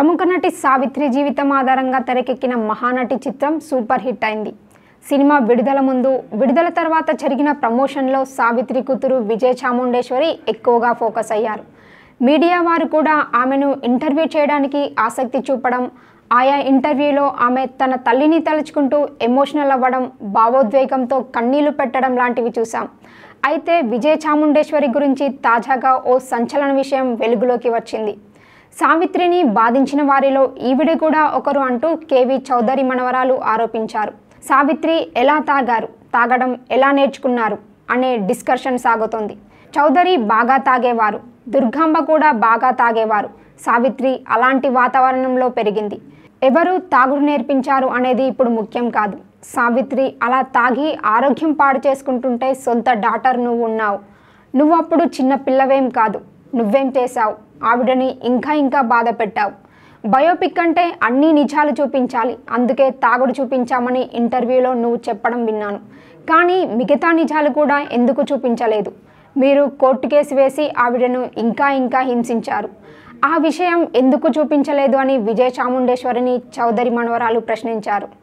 ప్రముఖ నటి సావిత్రి జీవితం ఆధారంగా తెరకెక్కిన మహానటి చిత్రం సూపర్ హిట్ అయింది సినిమా విడుదల ముందు విడుదల తర్వాత జరిగిన ప్రమోషన్లో సావిత్రి కూతురు విజయ చాముండేశ్వరి ఎక్కువగా ఫోకస్ అయ్యారు మీడియా వారు కూడా ఆమెను ఇంటర్వ్యూ చేయడానికి ఆసక్తి చూపడం ఆయా ఇంటర్వ్యూలో ఆమె తన తల్లిని తలుచుకుంటూ ఎమోషనల్ అవ్వడం భావోద్వేగంతో కన్నీళ్లు పెట్టడం లాంటివి చూసాం అయితే విజయ చాముండేశ్వరి గురించి తాజాగా ఓ సంచలన విషయం వెలుగులోకి వచ్చింది సావిత్రిని బాధించిన వారిలో ఈవిడ కూడా ఒకరు అంటూ కేవి చౌదరి మనవరాలు ఆరోపించారు సావిత్రి ఎలా తాగారు తాగడం ఎలా నేర్చుకున్నారు అనే డిస్కషన్ సాగుతోంది చౌదరి బాగా తాగేవారు దుర్గాంబ కూడా బాగా తాగేవారు సావిత్రి అలాంటి వాతావరణంలో పెరిగింది ఎవరు తాగుడు నేర్పించారు అనేది ఇప్పుడు ముఖ్యం కాదు సావిత్రి అలా తాగి ఆరోగ్యం పాడు చేసుకుంటుంటే సొంత డాటర్ నువ్వు ఉన్నావు నువ్వు అప్పుడు చిన్న పిల్లవేం కాదు నువ్వేం చేశావు ఆవిడని ఇంకా ఇంకా బాధ పెట్టావు బయోపిక్ అంటే అన్ని నిజాలు చూపించాలి అందుకే తాగుడు చూపించామని ఇంటర్వ్యూలో నువ్వు చెప్పడం విన్నాను కానీ మిగతా నిజాలు కూడా ఎందుకు చూపించలేదు మీరు కోర్టు కేసు వేసి ఆవిడను ఇంకా ఇంకా హింసించారు ఆ విషయం ఎందుకు చూపించలేదు అని విజయ చాముండేశ్వరిని చౌదరి మనవరాలు ప్రశ్నించారు